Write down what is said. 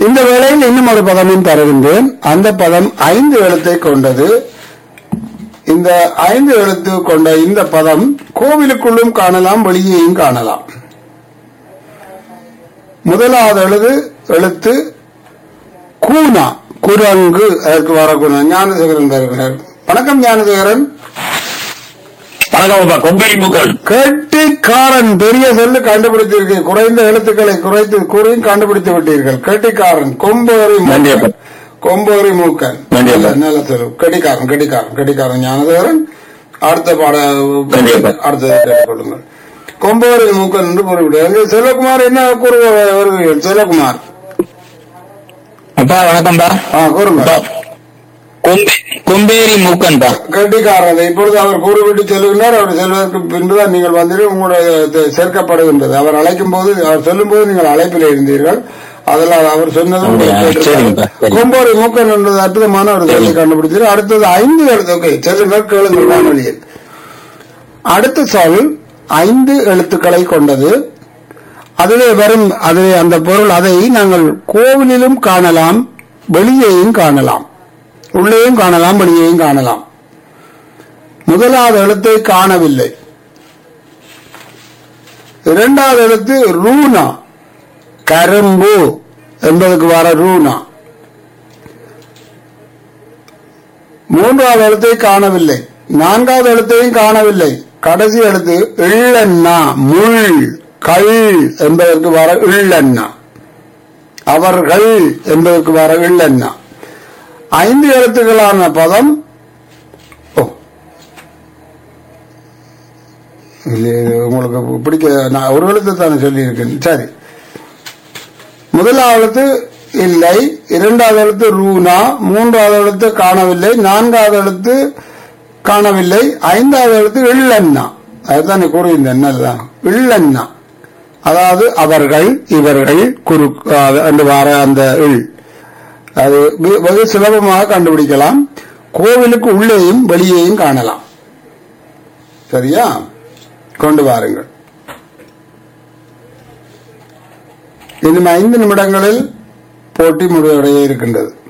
இந்த வேளையில் இன்னும் ஒரு பதமும் தருகின்றேன் அந்த பதம் ஐந்து எழுத்தை கொண்டது இந்த ஐந்து எழுத்து கொண்ட இந்த பதம் கோவிலுக்குள்ளும் காணலாம் வெளியேயும் காணலாம் முதலாவது எழுது எழுத்து கூனா குரங்கு அதற்கு வரக்கூட ஞானசேகரன் வருகிறார் வணக்கம் ஞானசேகரன் வணக்கம் அப்பா கொம்பேரி மூக்கள் கெட்டிக்காரன் பெரிய சொல்லு கண்டுபிடித்தீர்கள் குறைந்த எழுத்துக்களை குறைத்து கூறியும் கண்டுபிடித்து விட்டீர்கள் கெட்டிக்காரன் கொம்போரி மூக்கன். நன்றி அப்பா. கொம்போரி மூக்கன் நன்றி அப்பா. நல்ல- நல்ல சொல்லு கெட்டிக்காரன் கெட்டிக்காரன் கெட்டிக்காரன் ஞானதேவரன் அடுத்த பாட நன்றி அப்பா. அடுத்ததை கேட்டுக்கொள்ளுங்கள் கொம்போரி மூக்கன் என்று குறிப்பிட்டார் செல்வகுமார் என்ன கூறுவ வருகிறீர்கள் செல்வகுமார் அப்பா வணக்கம்ப்பா ஆ கூறுங்க அப்பா கொம்பே கொம்பேரி மூக்கன்பா கெட்டிக்காரன் இப்பொழுது அவர் கூறுவிட்டு செல்கின்றார் அவர் செல்வதற்கு பின்புதான் நீங்கள் வந்துட்டு உங்களுடைய இது சேர்க்கப்படுகின்றது அவர் அழைக்கும் போது அவர் சொல்லும் போது நீங்கள் அழைப்பில் இருந்தீர்கள் அதெல்லாம் அவர் சொன்னதும் அப்படியா? சரிங்கப்பா, சரி. கொம்போரி மூக்கன் என்பது அற்புதமான ஒரு சொல்லை கண்டுபிடித்தீர்கள் அடுத்தது ஐந்து எழுத்து ஓகே செல்லுங்கள் கேளுங்கள் வானொலியில் அடுத்த சொல் ஐந்து எழுத்துக்களை கொண்டது அதிலே வரும் அதிலே அந்த பொருள் அதை நாங்கள் கோவிலிலும் காணலாம் வெளியேயும் காணலாம் உள்ளேயும் காணலாம் வெளியேயும் காணலாம் முதலாவது எழுத்தை காணவில்லை இரண்டாவது எழுத்து ரூனா கரும்பு என்பதற்கு வர ரூனா மூன்றாவது எழுத்தை காணவில்லை நான்காவது எழுத்தையும் காணவில்லை கடைசி எழுத்து இள்ளண்ணா முள் கள் என்பதற்கு வர இள்ளண்ணா அவர்கள் என்பதற்கு வர இள்ளண்ணா ஐந்து எழுத்துக்களான பதம் ஓ இல்லை, இது உங்களுக்கு பிடிக்க நான் ஒரு எழுத்து தானே சொல்லியிருக்கேன் சரி முதலாவது எழுத்து இல்லை இரண்டாவது எழுத்து ரூனா மூன்றாவது எழுத்து காணவில்லை நான்காவது எழுத்து காணவில்லை ஐந்தாவது எழுத்து இள்ளண்ணா அதுதான் நீ கூறியிருந்தேன் என்னதான் இள்ளண்ணா அதாவது அவர்கள் இவர்கள் குறு அது- என்று வர அந்த இல் அது வெ- வெகு சுலபமாக கண்டுபிடிக்கலாம் கோவிலுக்கு உள்ளேயும் வெளியேயும் காணலாம் சரியா கொண்டு வாருங்கள் இன்னும் ஐந்து நிமிடங்களில் போட்டி முடிவடைய இருக்கின்றது